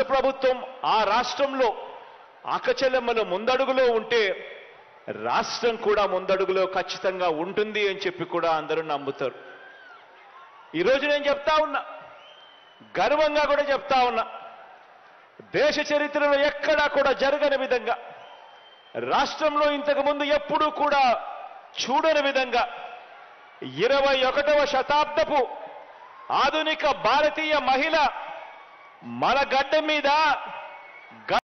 ప్రభుత్వం ఆ రాష్ట్రంలో అక్కచెల్లెమ్మలు ముందడుగులో ఉంటే రాష్ట్రం కూడా ముందడుగులో ఖచ్చితంగా ఉంటుంది అని చెప్పి కూడా అందరూ నమ్ముతారు ఈరోజు నేను చెప్తా ఉన్నా గర్వంగా కూడా చెప్తా ఉన్నా దేశ చరిత్రలో ఎక్కడా కూడా జరగని విధంగా రాష్ట్రంలో ఇంతకు ముందు ఎప్పుడూ కూడా చూడని విధంగా ఇరవై ఒకటవ శతాబ్దపు ఆధునిక భారతీయ మహిళ మన గడ్డ మీద